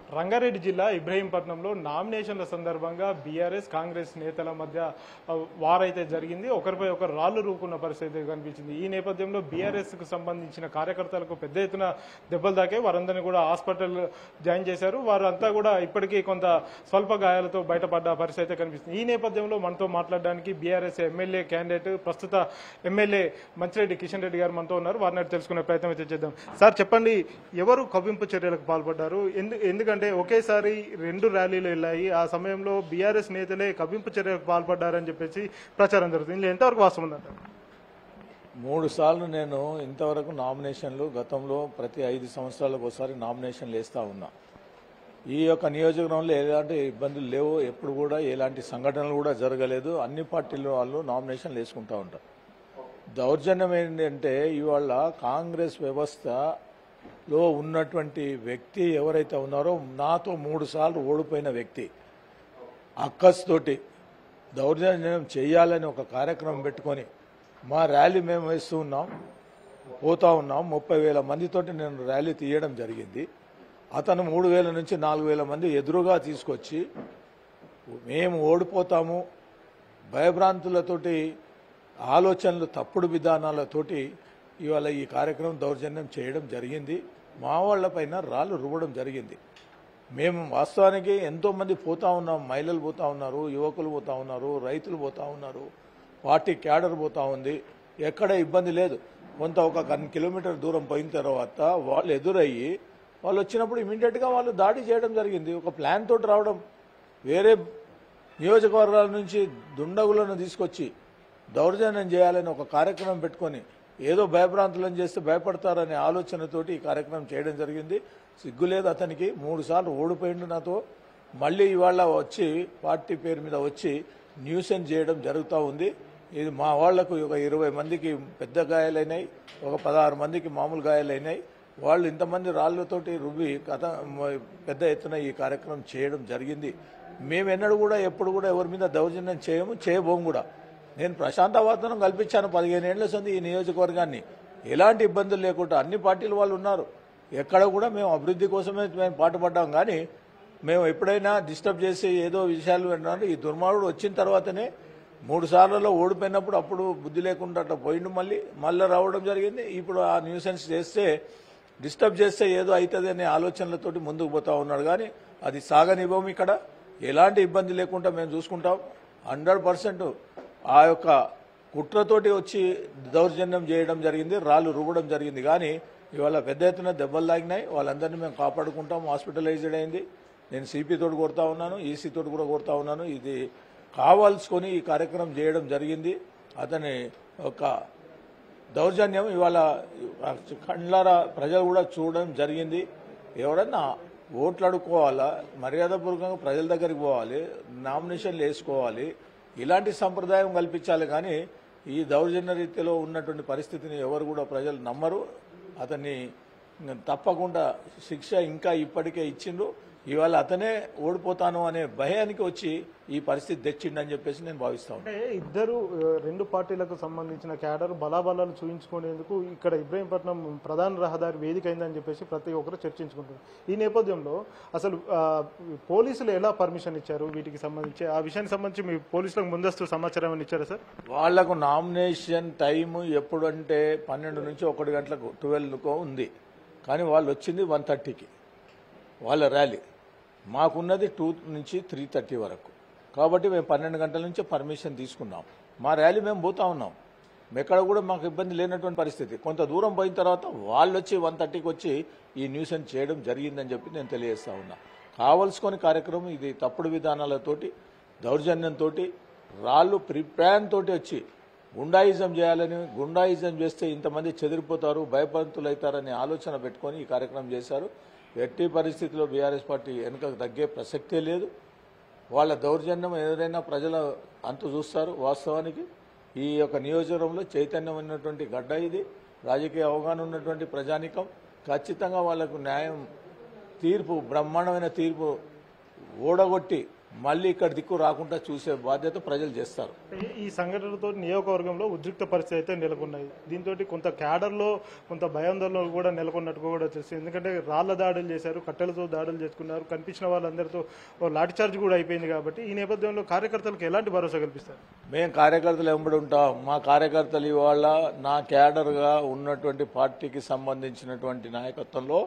రంగారెడ్డి జిల్లా ఇబ్రహీంపట్నంలో నామినేషన్ల సందర్భంగా బీఆర్ఎస్ కాంగ్రెస్ నేతల మధ్య ఆ, వారైతే జరిగింది ఒకరిపై ఒకరు రాళ్లు రూకున్న పరిస్థితి కనిపించింది ఈ నేపథ్యంలో బీఆర్ఎస్ కు సంబంధించిన కార్యకర్తలకు పెద్ద ఎత్తున దెబ్బలు తాకే వారందరినీ కూడా హాస్పిటల్ జాయిన్ చేశారు వారంతా కూడా ఇప్పటికీ కొంత స్వల్ప గాయాలతో బయటపడ్డ పరిస్థితి అయితే కనిపిస్తుంది ఈ నేపథ్యంలో మనతో మాట్లాడడానికి బీఆర్ఎస్ ఎమ్మెల్యే క్యాండిడేట్ ప్రస్తుత ఎమ్మెల్యే మంచిరెడ్డి కిషన్ రెడ్డి గారు మనతో ఉన్నారు వారిని అడిగి తెలుసుకునే ప్రయత్నం అయితే చేద్దాం సార్ చెప్పండి ఎవరు కవ్వింపు చర్యలకు పాల్పడ్డారు ఎందు ఎందుకంటే ఒకేసారి రెండు ర్యాలీలు వెళ్ళాయి ఆ సమయంలో బీఆర్ఎస్ నేతలే కవ్వింపు చర్యలకు పాల్పడ్డారని చెప్పేసి ప్రచారం జరుగుతుంది ఇందులో ఎంతవరకు వాస్తవం ఉందంట మూడు సార్లు నేను ఇంతవరకు నామినేషన్లు గతంలో ప్రతి ఐదు సంవత్సరాలకు ఒకసారి నామినేషన్లు వేస్తా ఉన్నా ఈ యొక్క నియోజకవర్గంలో ఎలాంటి ఇబ్బందులు లేవు ఎప్పుడు కూడా ఎలాంటి సంఘటనలు కూడా జరగలేదు అన్ని పార్టీల వాళ్ళు నామినేషన్లు వేసుకుంటా ఉంటారు దౌర్జన్యం ఏంటంటే ఇవాళ కాంగ్రెస్ వ్యవస్థలో ఉన్నటువంటి వ్యక్తి ఎవరైతే ఉన్నారో నాతో మూడు సార్లు ఓడిపోయిన వ్యక్తి అక్కస్తోటి దౌర్జన్యం చేయాలని ఒక కార్యక్రమం పెట్టుకొని మా ర్యాలీ మేము వేస్తూ ఉన్నాం పోతా ఉన్నాం ముప్పై వేల మందితోటి నేను ర్యాలీ తీయడం జరిగింది అతను మూడు వేల నుంచి నాలుగు వేల మంది ఎదురుగా తీసుకొచ్చి మేము ఓడిపోతాము భయభ్రాంతులతోటి ఆలోచనలు తప్పుడు విధానాలతోటి ఇవాళ ఈ కార్యక్రమం దౌర్జన్యం చేయడం జరిగింది మా వాళ్ళపైన రాళ్ళు రువ్వడం జరిగింది మేము వాస్తవానికి ఎంతో మంది పోతా ఉన్నాం మహిళలు పోతా ఉన్నారు యువకులు పోతా ఉన్నారు రైతులు పోతా ఉన్నారు పార్టీ క్యాడర్ పోతా ఉంది ఎక్కడ ఇబ్బంది లేదు కొంత ఒక వన్ కిలోమీటర్ దూరం పోయిన తర్వాత వాళ్ళు ఎదురయ్యి వాళ్ళు వచ్చినప్పుడు ఇమీడియట్గా వాళ్ళు దాడి చేయడం జరిగింది ఒక ప్లాన్ తోటి రావడం వేరే నియోజకవర్గాల నుంచి దుండగులను తీసుకొచ్చి దౌర్జన్యం చేయాలని ఒక కార్యక్రమం పెట్టుకొని ఏదో భయభ్రాంతులను చేస్తే భయపడతారనే ఆలోచనతోటి ఈ కార్యక్రమం చేయడం జరిగింది సిగ్గులేదు అతనికి మూడు సార్లు ఓడిపోయిండు నాతో మళ్ళీ ఇవాళ వచ్చి పార్టీ పేరు మీద వచ్చి న్యూసెన్స్ చేయడం జరుగుతూ ఉంది ఇది మా వాళ్లకు ఒక ఇరవై మందికి పెద్ద గాయాలైనాయి ఒక పదహారు మందికి మామూలు గాయాలైనాయి వాళ్ళు ఇంతమంది రాళ్లతోటి రువ్వి కథ మ- పెద్ద ఎత్తున ఈ కార్యక్రమం చేయడం జరిగింది మేము ఎన్నడూ కూడా ఎప్పుడు కూడా ఎవరి మీద దౌర్జన్యం చేయము చేయబోము కూడా నేను ప్రశాంత వాతావరణం కల్పించాను పదిహేను ఏళ్ల సంది ఈ నియోజకవర్గాన్ని ఎలాంటి ఇబ్బందులు లేకుండా అన్ని పార్టీల వాళ్ళు ఉన్నారు ఎక్కడ కూడా మేము అభివృద్ధి కోసమే మేము పాటుపడ్డాం కానీ మేము ఎప్పుడైనా డిస్టర్బ్ చేసి ఏదో విషయాలు విన్నాను ఈ దుర్మార్గుడు వచ్చిన తర్వాతనే మూడు సార్లలో ఓడిపోయినప్పుడు అప్పుడు బుద్ధి లేకుండా అట్లా పోయిండు మళ్ళీ మళ్ళీ రావడం జరిగింది ఇప్పుడు ఆ న్యూసెన్స్ చేస్తే డిస్టర్బ్ చేస్తే ఏదో అవుతుంది అనే ఆలోచనలతోటి ముందుకు పోతా ఉన్నాడు కానీ అది సాగనివ్వం ఇక్కడ ఎలాంటి ఇబ్బంది లేకుండా మేము చూసుకుంటాం హండ్రెడ్ పర్సెంట్ ఆ యొక్క కుట్రతోటి వచ్చి దౌర్జన్యం చేయడం జరిగింది రాళ్ళు రువ్వడం జరిగింది కానీ ఇవాళ పెద్ద ఎత్తున దెబ్బలు తాగినాయి వాళ్ళందరినీ మేము కాపాడుకుంటాం హాస్పిటలైజ్డ్ అయింది నేను సిపి తోటి కొడతా ఉన్నాను ఈసీ తోటి కూడా కొడతా ఉన్నాను ఇది కావాల్సుకొని ఈ కార్యక్రమం చేయడం జరిగింది అతని ఒక దౌర్జన్యం ఇవాళ కండ్లారా ప్రజలు కూడా చూడడం జరిగింది ఎవరన్నా ఓట్లు అడుక్కోవాలా మర్యాదపూర్వకంగా ప్రజల దగ్గరికి పోవాలి నామినేషన్లు వేసుకోవాలి ఇలాంటి సంప్రదాయం కల్పించాలి కానీ ఈ దౌర్జన్య రీతిలో ఉన్నటువంటి పరిస్థితిని ఎవరు కూడా ప్రజలు నమ్మరు అతన్ని తప్పకుండా శిక్ష ఇంకా ఇప్పటికే ఇచ్చిండ్రు ఇవాళ అతనే ఓడిపోతాను అనే భయానికి వచ్చి ఈ పరిస్థితి తెచ్చిండని చెప్పేసి నేను భావిస్తా ఉన్నాను. అంటే ఇద్దరు ఆ, రెండు పార్టీలకు సంబంధించిన క్యాడర్ బలాబలాలు చూయించుకునేందుకు ఇక్కడ ఇబ్రహీంపట్నం ప్రధాన రహదారి వేదిక అయిందని చెప్పేసి ప్రతి ఒక్కరు చర్చించుకుంటున్నారు ఈ నేపథ్యంలో అసలు ఆ, పోలీసులు ఎలా పర్మిషన్ ఇచ్చారు వీటికి సంబంధించి ఆ విషయానికి సంబంధించి మీ పోలీసులకు ముందస్తు సమాచారం ఏమైనా ఇచ్చారా సార్ వాళ్లకు నామినేషన్ టైం ఎప్పుడంటే పన్నెండు నుంచి ఒకటి గంటలకు ట్వెల్వ్కో ఉంది కానీ వాళ్ళు వచ్చింది వన్ థర్టీకి వాళ్ళ ర్యాలీ మాకున్నది టూ నుంచి త్రీ థర్టీ వరకు కాబట్టి మేము పన్నెండు గంటల నుంచి పర్మిషన్ తీసుకున్నాం మా ర్యాలీ మేము పోతా ఉన్నాం ఎక్కడ కూడా మాకు ఇబ్బంది లేనటువంటి పరిస్థితి కొంత దూరం పోయిన తర్వాత వాళ్ళు వచ్చి వన్ థర్టీకి వచ్చి ఈ న్యూసెన్స్ చేయడం జరిగిందని చెప్పి నేను తెలియజేస్తా ఉన్నా కావలసుకొని కార్యక్రమం ఇది తప్పుడు విధానాలతోటి దౌర్జన్యంతో రాళ్ళు ప్రిప్లాన్ తోటి వచ్చి గుండాయిజం చేయాలని గుండాయిజం చేస్తే ఇంతమంది చెదిరిపోతారు భయపంతులవుతారనే ఆలోచన పెట్టుకొని ఈ కార్యక్రమం చేశారు ఎట్టి పరిస్థితిలో బీఆర్ఎస్ పార్టీ వెనుకకు తగ్గే ప్రసక్తే లేదు వాళ్ళ దౌర్జన్యం ఏదైనా ప్రజల అంతు చూస్తారు వాస్తవానికి ఈ యొక్క నియోజకవర్గంలో చైతన్యమైనటువంటి గడ్డ ఇది రాజకీయ అవగాహన ఉన్నటువంటి ప్రజానికం ఖచ్చితంగా వాళ్లకు న్యాయం తీర్పు బ్రహ్మాండమైన తీర్పు ఓడగొట్టి మళ్ళీ ఇక్కడ దిక్కు రాకుండా చూసే బాధ్యత ప్రజలు చేస్తారు ఈ- ఈ సంఘటనతో నియోజకవర్గంలో ఉద్రిక్త పరిస్థితి అయితే నెలకొన్నాయి దీంతో కొంత క్యాడర్లో కొంత భయాందోళన కూడా నెలకొన్నట్టు కూడా తెలుస్తుంది ఎందుకంటే రాళ్ల దాడులు చేశారు కట్టెలతో దాడులు చేసుకున్నారు కనిపించిన వాళ్ళందరితో ఓ లాఠీ చార్జ్ కూడా అయిపోయింది కాబట్టి ఈ నేపథ్యంలో కార్యకర్తలకు ఎలాంటి భరోసా కల్పిస్తారు మేము కార్యకర్తలు వెంబడి ఉంటాం మా కార్యకర్తలు ఇవాళ నా క్యాడర్గా ఉన్నటువంటి పార్టీకి సంబంధించినటువంటి నాయకత్వంలో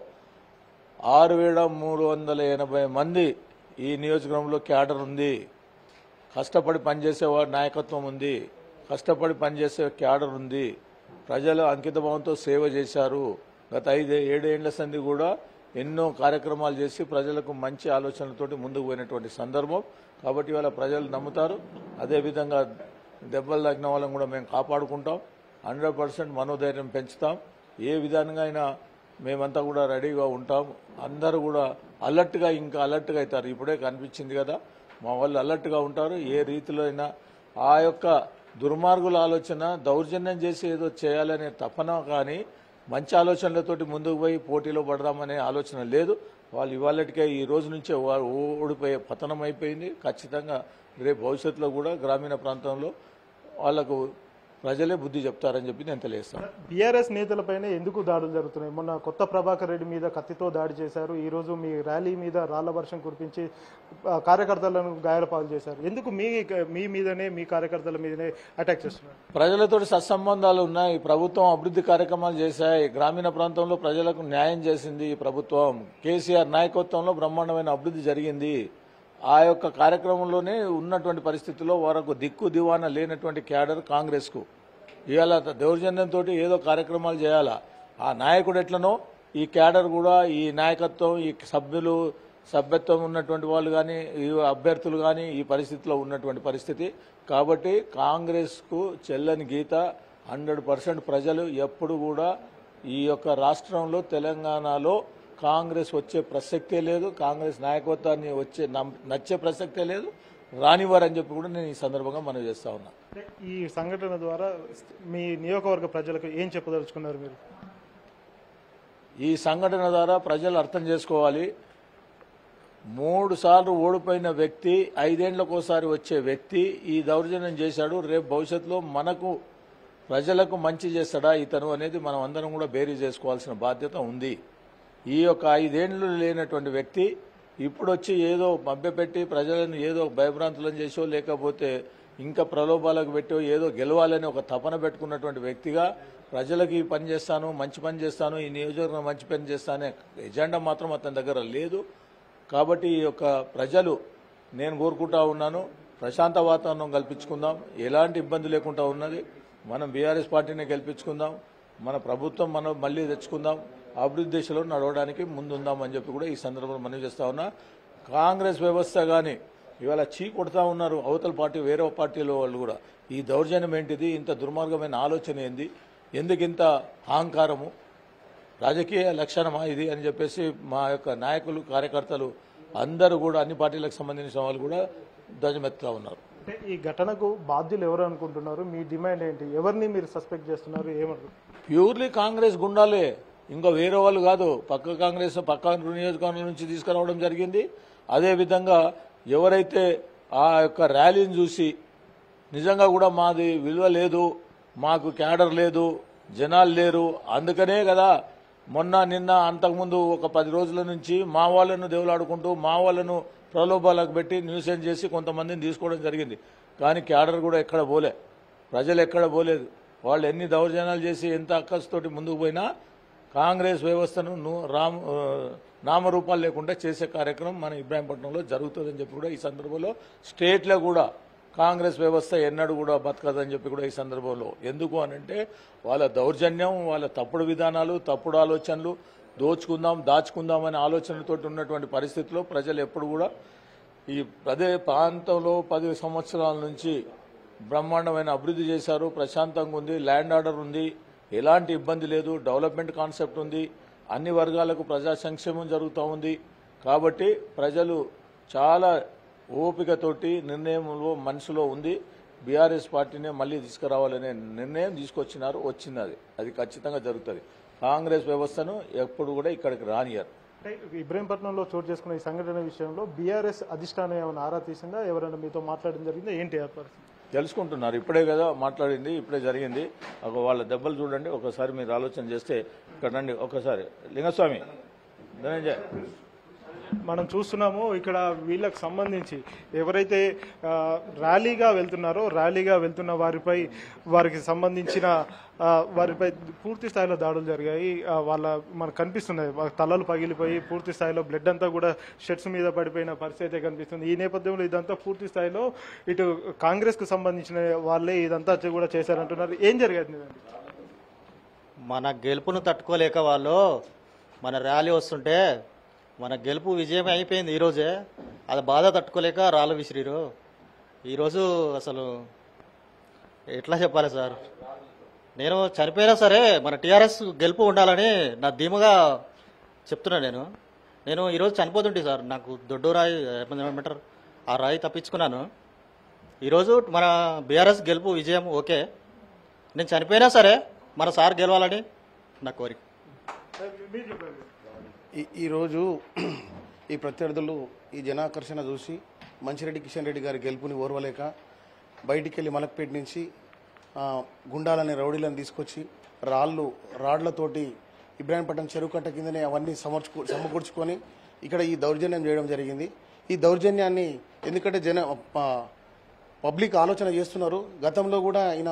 ఆరు వేల మూడు వందల ఎనభై మంది ఈ నియోజకవర్గంలో క్యాడర్ ఉంది కష్టపడి పనిచేసే వారి నాయకత్వం ఉంది కష్టపడి పనిచేసే క్యాడర్ ఉంది ప్రజలు అంకితభావంతో సేవ చేశారు గత ఐదు ఏడేళ్ల సంది కూడా ఎన్నో కార్యక్రమాలు చేసి ప్రజలకు మంచి ఆలోచనలతోటి ముందుకు పోయినటువంటి సందర్భం కాబట్టి ఇవాళ ప్రజలు నమ్ముతారు అదేవిధంగా దెబ్బలు తగిన వాళ్ళని కూడా మేము కాపాడుకుంటాం హండ్రెడ్ పర్సెంట్ మనోధైర్యం పెంచుతాం ఏ విధంగా అయినా మేమంతా కూడా రెడీగా ఉంటాం అందరూ కూడా అలర్ట్గా ఇంకా అలర్ట్గా అవుతారు ఇప్పుడే కనిపించింది కదా మా వాళ్ళు అలర్ట్గా ఉంటారు ఏ రీతిలో అయినా ఆ యొక్క దుర్మార్గుల ఆలోచన దౌర్జన్యం చేసి ఏదో చేయాలనే తపన కానీ మంచి ఆలోచనలతోటి ముందుకు పోయి పోటీలో పడదామనే ఆలోచన లేదు వాళ్ళు ఇవాళటికే ఈ రోజు నుంచే వా- ఓడిపోయే పతనం అయిపోయింది ఖచ్చితంగా రేపు భవిష్యత్తులో కూడా గ్రామీణ ప్రాంతంలో వాళ్లకు ప్రజలే బుద్ధి చెప్తారని చెప్పి నేను తెలియస్తాను బీఆర్ఎస్ నేతలపైన ఎందుకు దాడులు జరుగుతున్నాయి మొన్న కొత్త ప్రభాకర్ రెడ్డి మీద కత్తితో దాడి చేశారు ఈ రోజు మీ ర్యాలీ మీద రాళ్ల వర్షం కురిపించి ఆ, కార్యకర్తలను గాయాల పాలు చేశారు ఎందుకు మీ మీ మీదనే మీ కార్యకర్తల మీదనే అటాక్ చేస్తున్నారు ప్రజలతో సత్సంబంధాలు ఉన్నాయి ప్రభుత్వం అభివృద్ధి కార్యక్రమాలు చేశాయి గ్రామీణ ప్రాంతంలో ప్రజలకు న్యాయం చేసింది ఈ ప్రభుత్వం కేసీఆర్ నాయకత్వంలో బ్రహ్మాండమైన అభివృద్ధి జరిగింది ఆ యొక్క కార్యక్రమంలోనే ఉన్నటువంటి పరిస్థితుల్లో వరకు దిక్కు దివాన లేనటువంటి క్యాడర్ కాంగ్రెస్కు ఇవాళ దౌర్జన్యంతో ఏదో కార్యక్రమాలు చేయాలా ఆ నాయకుడు ఎట్లనో ఈ క్యాడర్ కూడా ఈ నాయకత్వం ఈ సభ్యులు సభ్యత్వం ఉన్నటువంటి వాళ్ళు కానీ ఈ అభ్యర్థులు కానీ ఈ పరిస్థితిలో ఉన్నటువంటి పరిస్థితి కాబట్టి కాంగ్రెస్కు చెల్లని గీత హండ్రెడ్ పర్సెంట్ ప్రజలు ఎప్పుడు కూడా ఈ యొక్క రాష్ట్రంలో తెలంగాణలో కాంగ్రెస్ వచ్చే ప్రసక్తే లేదు కాంగ్రెస్ నాయకత్వాన్ని వచ్చే నమ్- నచ్చే ప్రసక్తే లేదు రానివారని చెప్పి కూడా నేను ఈ సందర్భంగా మనవి చేస్తా ఉన్నా ఈ సంఘటన ద్వారా మీ నియోజకవర్గ ప్రజలకు ఏం చెప్పదలుచుకున్నారు మీరు ఈ సంఘటన ద్వారా ప్రజలు అర్థం చేసుకోవాలి మూడు సార్లు ఓడిపోయిన వ్యక్తి ఐదేండ్లకోసారి వచ్చే వ్యక్తి ఈ దౌర్జన్యం చేశాడు రేపు భవిష్యత్తులో మనకు ప్రజలకు మంచి చేస్తాడా ఇతను అనేది మనం అందరం కూడా బేరీ చేసుకోవాల్సిన బాధ్యత ఉంది ఈ యొక్క ఐదేండ్లు లేనటువంటి వ్యక్తి ఇప్పుడు వచ్చి ఏదో మభ్యపెట్టి ప్రజలను ఏదో భయభ్రాంతులను చేసో లేకపోతే ఇంకా ప్రలోభాలకు పెట్టో ఏదో గెలవాలని ఒక తపన పెట్టుకున్నటువంటి వ్యక్తిగా ప్రజలకు ఈ పని చేస్తాను మంచి పని చేస్తాను ఈ నియోజకవర్గం మంచి పని చేస్తానే ఎజెండా మాత్రం అతని దగ్గర లేదు కాబట్టి ఈ యొక్క ప్రజలు నేను కోరుకుంటా ఉన్నాను ప్రశాంత వాతావరణం కల్పించుకుందాం ఎలాంటి ఇబ్బంది లేకుండా ఉన్నది మనం బీఆర్ఎస్ పార్టీని గెలిపించుకుందాం మన ప్రభుత్వం మనం మళ్ళీ తెచ్చుకుందాం అభివృద్ధి దిశలో నడవడానికి ముందుందాం అని చెప్పి కూడా ఈ సందర్భంలో మనవి చేస్తా ఉన్నా కాంగ్రెస్ వ్యవస్థ కానీ ఇవాళ చీ కొడతా ఉన్నారు అవతల పార్టీ వేరే పార్టీలో వాళ్ళు కూడా ఈ దౌర్జన్యం ఏంటిది ఇంత దుర్మార్గమైన ఆలోచన ఏంది ఎందుకు ఇంత అహంకారము రాజకీయ లక్షణమా ఇది అని చెప్పేసి మా యొక్క నాయకులు కార్యకర్తలు అందరూ కూడా అన్ని పార్టీలకు సంబంధించిన వాళ్ళు కూడా ధ్వజమెత్తుతా ఉన్నారు అంటే ఈ ఘటనకు బాధ్యులు ఎవరు అనుకుంటున్నారు మీ డిమాండ్ ఏంటి ఎవరిని మీరు సస్పెక్ట్ చేస్తున్నారు ఏమంటారు ప్యూర్లీ కాంగ్రెస్ గుండాలే ఇంకా వేరే వాళ్ళు కాదు పక్క కాంగ్రెస్ పక్క నియోజకవర్గం నుంచి తీసుకురావడం జరిగింది అదేవిధంగా ఎవరైతే ఆ యొక్క ర్యాలీని చూసి నిజంగా కూడా మాది విలువ లేదు మాకు క్యాడర్ లేదు జనాలు లేరు అందుకనే కదా మొన్న నిన్న అంతకుముందు ఒక పది రోజుల నుంచి మా వాళ్ళను దేవులాడుకుంటూ మా వాళ్ళను ప్రలోభాలకు పెట్టి న్యూసెన్స్ చేసి కొంతమందిని తీసుకోవడం జరిగింది కానీ క్యాడర్ కూడా ఎక్కడ పోలే ప్రజలు ఎక్కడ పోలేదు వాళ్ళు ఎన్ని దౌర్జన్యాలు చేసి ఎంత అక్కస్తోటి ముందుకు పోయినా కాంగ్రెస్ వ్యవస్థను ను- రామ్ ఆ, నామరూపాలు లేకుండా చేసే కార్యక్రమం మన ఇబ్రాహీంపట్నంలో జరుగుతుందని చెప్పి కూడా ఈ సందర్భంలో స్టేట్లో కూడా కాంగ్రెస్ వ్యవస్థ ఎన్నడూ కూడా బతకదని చెప్పి కూడా ఈ సందర్భంలో ఎందుకు అనంటే వాళ్ళ దౌర్జన్యం వాళ్ళ తప్పుడు విధానాలు తప్పుడు ఆలోచనలు దోచుకుందాం దాచుకుందాం అనే ఆలోచనలతో ఉన్నటువంటి పరిస్థితిలో ప్రజలు ఎప్పుడు కూడా ఈ అదే ప్రాంతంలో పది సంవత్సరాల నుంచి బ్రహ్మాండమైన అభివృద్ధి చేశారు ప్రశాంతంగా ఉంది ల్యాండ్ ఆర్డర్ ఉంది ఎలాంటి ఇబ్బంది లేదు డెవలప్మెంట్ కాన్సెప్ట్ ఉంది అన్ని వర్గాలకు ప్రజా సంక్షేమం జరుగుతూ ఉంది కాబట్టి ప్రజలు చాలా ఓపికతోటి నిర్ణయంలో మనసులో ఉంది బీఆర్ఎస్ పార్టీనే మళ్ళీ తీసుకురావాలనే నిర్ణయం తీసుకొచ్చినారు వచ్చింది అది అది ఖచ్చితంగా జరుగుతుంది కాంగ్రెస్ వ్యవస్థను ఎప్పుడు కూడా ఇక్కడికి రానియరు అంటే ఇబ్రహీంపట్నంలో చోటు చేసుకున్న ఈ సంఘటన విషయంలో బీఆర్ఎస్ అధిష్టానం ఏమైనా ఆరా తీసిందా ఎవరైనా మీతో మాట్లాడడం జరిగిందా ఏంటి ఆ పరిస్థితి తెలుసుకుంటున్నారు ఇప్పుడే కదా మాట్లాడింది ఇప్పుడే జరిగింది ఒక వాళ్ళ దెబ్బలు చూడండి ఒకసారి మీరు ఆలోచన చేస్తే ఇక్కడ రండి ఒకసారి లింగస్వామి ధనంజయ్ మనం చూస్తున్నాము ఇక్కడ వీళ్ళకి సంబంధించి ఎవరైతే ఆ, ర్యాలీగా వెళ్తున్నారో ర్యాలీగా వెళ్తున్న వారిపై వారికి సంబంధించిన ఆ, వారిపై పూర్తి స్థాయిలో దాడులు జరిగాయి ఆ, వాళ్ళ మనకు కనిపిస్తున్నాయి వాళ్ళ తలలు పగిలిపోయి పూర్తి స్థాయిలో బ్లడ్ అంతా కూడా షర్ట్స్ మీద పడిపోయిన పరిస్థితి అయితే కనిపిస్తుంది ఈ నేపథ్యంలో ఇదంతా పూర్తి స్థాయిలో ఇటు కాంగ్రెస్ కు సంబంధించిన వాళ్ళే ఇదంతా కూడా చేశారంటున్నారు ఏం జరిగింది మన గెలుపును తట్టుకోలేక వాళ్ళు మన ర్యాలీ వస్తుంటే మన గెలుపు విజయం అయిపోయింది ఈరోజే అది బాధ తట్టుకోలేక రాళ్ళు విసిరిరు ఈరోజు అసలు ఎట్లా చెప్పాలి సార్ నేను చనిపోయినా సరే మన టీఆర్ఎస్ గెలుపు ఉండాలని నా ధీమగా చెప్తున్నా నేను నేను ఈరోజు చనిపోతుంటే సార్ నాకు దొడ్డు రాయి ఏమంటారు ఆ రాయి తప్పించుకున్నాను ఈరోజు మన బీఆర్ఎస్ గెలుపు విజయం ఓకే నేను చనిపోయినా సరే మన సార్ గెలవాలని నా కోరిక ఈ- ఈరోజు ఈ ప్రత్యర్థులు ఈ జనాకర్షణ చూసి మంచిరెడ్డి కిషన్ రెడ్డి గారి గెలుపుని ఓర్వలేక బయటికి వెళ్ళి మలక్పేట నుంచి ఆ, గుండాలని రౌడీలను తీసుకొచ్చి రాళ్ళు రాళ్లతోటి ఇబ్రాహీంపట్నం చెరువు కట్ట కిందనే అవన్నీ సమర్చుకు సమకూర్చుకొని ఇక్కడ ఈ దౌర్జన్యం చేయడం జరిగింది ఈ దౌర్జన్యాన్ని ఎందుకంటే జన ప- పబ్లిక్ ఆలోచన చేస్తున్నారు గతంలో కూడా ఈయన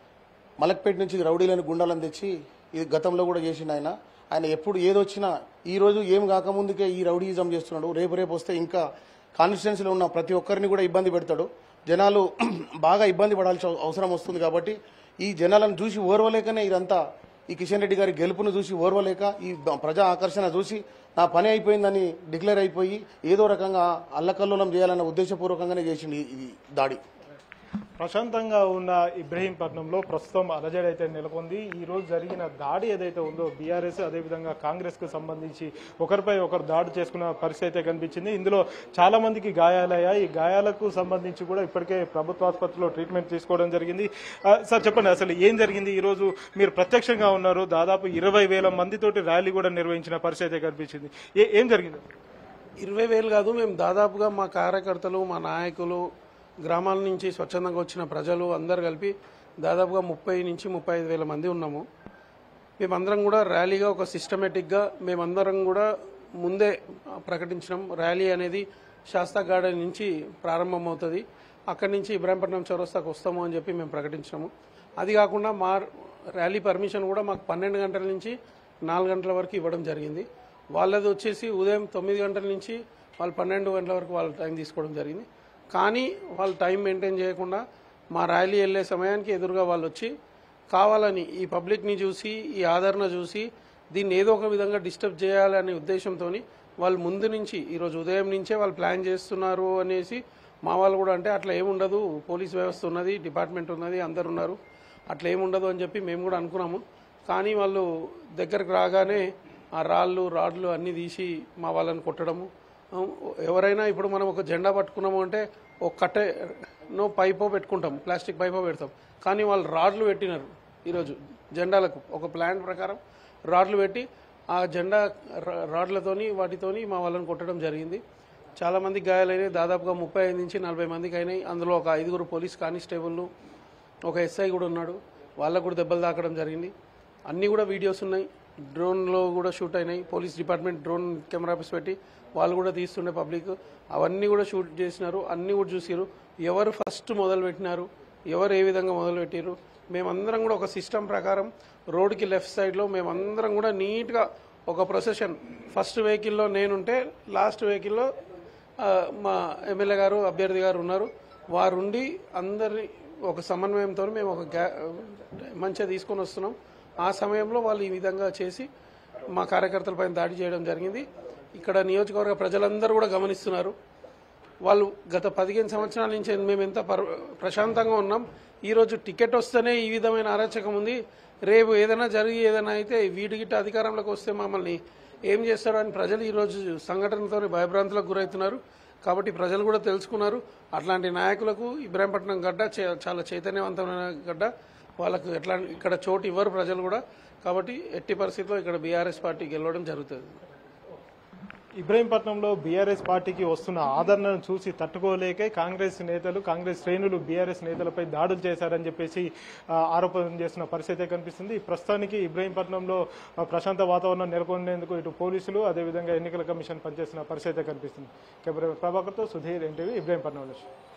మలక్పేట నుంచి రౌడీలను గుండాలను తెచ్చి ఇది గతంలో కూడా చేసిండు ఆయన ఆయన ఎప్పుడు ఏదొచ్చినా ఈ రోజు ఏం కాకముందుకే ఈ రౌడీయిజం చేస్తున్నాడు రేపు రేపు వస్తే ఇంకా కాన్స్టిట్యున్సీలో ఉన్న ప్రతి ఒక్కరిని కూడా ఇబ్బంది పెడతాడు జనాలు బాగా ఇబ్బంది పడాల్సిన అవసరం వస్తుంది కాబట్టి ఈ జనాలను చూసి ఓర్వలేకనే ఇదంతా ఈ కిషన్ రెడ్డి గారి గెలుపును చూసి ఓర్వలేక ఈ బ- ప్రజా ఆకర్షణ చూసి నా పని అయిపోయిందని డిక్లేర్ అయిపోయి ఏదో రకంగా అల్లకల్లోలం చేయాలన్న ఉద్దేశపూర్వకంగానే చేసిండు ఈ- ఈ దాడి ప్రశాంతంగా ఉన్న ఇబ్రహీంపట్నంలో ప్రస్తుతం అలజడి అయితే నెలకొంది ఈ రోజు జరిగిన దాడి ఏదైతే ఉందో బీఆర్ఎస్ అదేవిధంగా కాంగ్రెస్ కు సంబంధించి ఒకరిపై ఒకరు దాడి చేసుకున్న పరిస్థితి అయితే కనిపించింది ఇందులో చాలా మందికి గాయాలయ్యాయి ఈ గాయాలకు సంబంధించి కూడా ఇప్పటికే ప్రభుత్వ ఆసుపత్రిలో ట్రీట్మెంట్ తీసుకోవడం జరిగింది ఆ, సార్ చెప్పండి అసలు ఏం జరిగింది ఈ రోజు మీరు ప్రత్యక్షంగా ఉన్నారు దాదాపు ఇరవై వేల మందితోటి ర్యాలీ కూడా నిర్వహించిన పరిస్థితి అయితే కనిపించింది ఏ- ఏం జరిగింది ఇరవై వేలు కాదు మేము దాదాపుగా మా కార్యకర్తలు మా నాయకులు గ్రామాల నుంచి స్వచ్ఛందంగా వచ్చిన ప్రజలు అందరు కలిపి దాదాపుగా ముప్పై నుంచి ముప్పై ఐదు వేల మంది ఉన్నాము మేమందరం కూడా ర్యాలీగా ఒక సిస్టమేటిక్గా మేమందరం కూడా ముందే ప్రకటించినాం ర్యాలీ అనేది శాస్తా గార్డెన్ నుంచి ప్రారంభమవుతుంది అక్కడి నుంచి ఇబ్రాహీంపట్నం చౌరస్తాకు వస్తాము అని చెప్పి మేము ప్రకటించినాము అది కాకుండా మా ర్యాలీ పర్మిషన్ కూడా మాకు పన్నెండు గంటల నుంచి నాలుగు గంటల వరకు ఇవ్వడం జరిగింది వాళ్ళది వచ్చేసి ఉదయం తొమ్మిది గంటల నుంచి వాళ్ళు పన్నెండు గంటల వరకు వాళ్ళ టైం తీసుకోవడం జరిగింది కానీ వాళ్ళు టైం మెయింటైన్ చేయకుండా మా ర్యాలీ వెళ్ళే సమయానికి ఎదురుగా వాళ్ళు వచ్చి కావాలని ఈ పబ్లిక్ని చూసి ఈ ఆదరణ చూసి దీన్ని ఏదో ఒక విధంగా డిస్టర్బ్ చేయాలనే ఉద్దేశంతో వాళ్ళు ముందు నుంచి ఈరోజు ఉదయం నుంచే వాళ్ళు ప్లాన్ చేస్తున్నారు అనేసి మా వాళ్ళు కూడా అంటే అట్లా ఏముండదు పోలీస్ వ్యవస్థ ఉన్నది డిపార్ట్మెంట్ ఉన్నది అందరు ఉన్నారు అట్లా ఏముండదు అని చెప్పి మేము కూడా అనుకున్నాము కానీ వాళ్ళు దగ్గరకు రాగానే ఆ రాళ్ళు రాడ్లు అన్నీ తీసి మా వాళ్ళని కొట్టడము ఆ, ఎవరైనా ఇప్పుడు మనం ఒక జెండా పట్టుకున్నాము అంటే ఒక కట్టె నో పైపో పెట్టుకుంటాం ప్లాస్టిక్ పైపో పెడతాం కానీ వాళ్ళు రాడ్లు పెట్టినారు ఈరోజు జెండాలకు ఒక ప్లాన్ ప్రకారం రాడ్లు పెట్టి ఆ జెండా రా- రాడ్లతోని వాటితోని మా వాళ్ళని కొట్టడం జరిగింది చాలా మంది గాయాలైనాయి దాదాపుగా ముప్పై ఐదు నుంచి నలభై మందికి అయినాయి అందులో ఒక ఐదుగురు పోలీస్ కానిస్టేబుల్లు ఒక ఎస్ఐ కూడా ఉన్నాడు వాళ్ళకు కూడా దెబ్బలు తాకడం జరిగింది అన్నీ కూడా వీడియోస్ ఉన్నాయి డ్రోన్లో కూడా షూట్ అయినాయి పోలీస్ డిపార్ట్మెంట్ డ్రోన్ కెమెరాస్ పెట్టి వాళ్ళు కూడా తీస్తుండే పబ్లిక్ అవన్నీ కూడా షూట్ చేసినారు అన్నీ కూడా చూసిరు ఎవరు ఫస్ట్ మొదలు పెట్టినారు ఎవరు ఏ విధంగా మొదలు పెట్టారు మేమందరం కూడా ఒక సిస్టమ్ ప్రకారం రోడ్కి లెఫ్ట్ సైడ్లో మేమందరం కూడా నీట్గా ఒక ప్రొసెషన్ ఫస్ట్ వెహికల్లో నేనుంటే లాస్ట్ వెహికల్లో ఆ, మా ఎమ్మెల్యే గారు అభ్యర్థి గారు ఉన్నారు వారుండి అందరి ఒక సమన్వయంతో మేము ఒక గ్యా మంచిగా తీసుకొని వస్తున్నాం ఆ సమయంలో వాళ్ళు ఈ విధంగా చేసి మా కార్యకర్తలపైన దాడి చేయడం జరిగింది ఇక్కడ నియోజకవర్గ ప్రజలందరూ కూడా గమనిస్తున్నారు వాళ్ళు గత పదిహేను సంవత్సరాల నుంచి మేము ఎంత పర్- ప్రశాంతంగా ఉన్నాం ఈరోజు టికెట్ వస్తేనే ఈ విధమైన అరాచకం ఉంది రేపు ఏదైనా జరిగి ఏదైనా అయితే వీటిగిట్ట అధికారంలోకి వస్తే మమ్మల్ని ఏం చేస్తారో అని ప్రజలు ఈరోజు సంఘటనతో భయభ్రాంతులకు గురవుతున్నారు కాబట్టి ప్రజలు కూడా తెలుసుకున్నారు అట్లాంటి నాయకులకు ఇబ్రాహీంపట్నం గడ్డ చే- చాలా చైతన్యవంతమైన గడ్డ వాళ్ళకు ఎట్లా ఇక్కడ చోటు ఇవ్వరు ప్రజలు కూడా కాబట్టి ఎట్టి పరిస్థితుల్లో ఇక్కడ బీఆర్ఎస్ పార్టీ గెలవడం జరుగుతుంది ఇబ్రహీంపట్నంలో బీఆర్ఎస్ పార్టీకి వస్తున్న ఆదరణను చూసి తట్టుకోలేక కాంగ్రెస్ నేతలు కాంగ్రెస్ శ్రేణులు బీఆర్ఎస్ నేతలపై దాడులు చేశారని చెప్పేసి ఆ, ఆరోపణ చేస్తున్న పరిస్థితి కనిపిస్తుంది ప్రస్తుతానికి ఇబ్రహీంపట్నంలో ఆ, ప్రశాంత వాతావరణం నెలకొనేందుకు ఇటు పోలీసులు అదేవిధంగా ఎన్నికల కమిషన్ పనిచేస్తున్న పరిస్థితి కనిపిస్తుంది కెమెరా ప్రభాకర్తో సుధీర్ ఎన్టీవీ ఇబ్రహీంపట్నం నుంచి